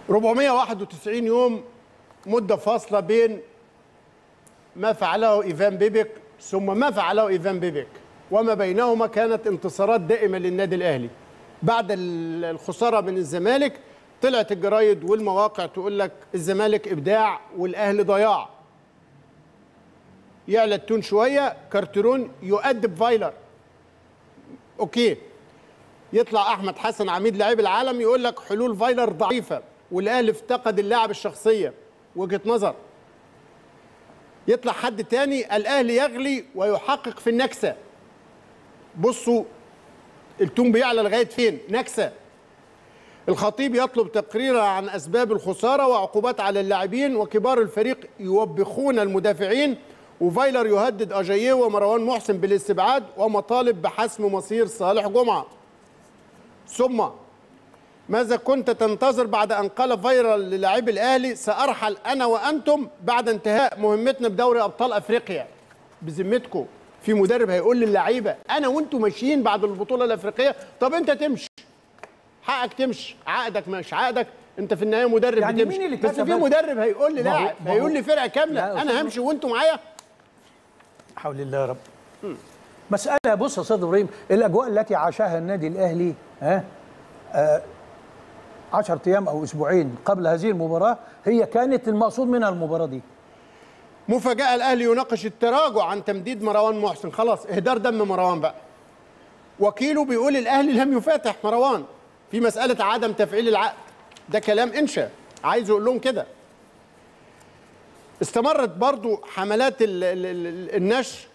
491 يوم مدة فاصلة بين ما فعله إيفان بيبك ثم ما فعله إيفان بيبك وما بينهما كانت انتصارات دائمة للنادي الأهلي بعد ال- الخسارة من الزمالك طلعت الجرايد والمواقع تقول لك الزمالك إبداع والأهلي ضياع يعلى التون شوية كارترون يؤدب فايلر أوكي يطلع احمد حسن عميد لاعب العالم يقول لك حلول فايلر ضعيفه والاهلي افتقد اللاعب الشخصيه وجهه نظر يطلع حد تاني الاهلي يغلي ويحقق في النكسه بصوا التون بيعلى لغايه فين نكسه الخطيب يطلب تقريرا عن اسباب الخساره وعقوبات على اللاعبين وكبار الفريق يوبخون المدافعين وفايلر يهدد اجاييه ومروان محسن بالاستبعاد ومطالب بحسم مصير صالح جمعه ثم ماذا كنت تنتظر بعد ان قال فايرال للاعبي الاهلي سارحل انا وانتم بعد انتهاء مهمتنا بدوري ابطال افريقيا بذمتكم في مدرب هيقول للعيبه انا وانتم ماشيين بعد البطوله الافريقيه طب انت تمشي حقك تمشي عقدك مش عقدك انت في النهايه مدرب يعني بتمشي مين اللي بس كتب في هذا؟ مدرب هيقول لي ما هو- لاعب ما هو- هيقول لي فرقه لا كامله يا انا أستاذ همشي وانتم معايا حول الله يا رب مسألة بص يا أستاذ إبراهيم الأجواء التي عاشها النادي الأهلي ها آه 10 أيام أو أسبوعين قبل هذه المباراة هي كانت المقصود منها المباراة دي مفاجأة الأهلي يناقش التراجع عن تمديد مروان محسن خلاص إهدار دم مروان بقى وكيله بيقول الأهلي لم يفاتح مروان في مسألة عدم تفعيل العقد ده كلام إنشا عايز يقول لهم كده استمرت برضو حملات ال ال ال النشر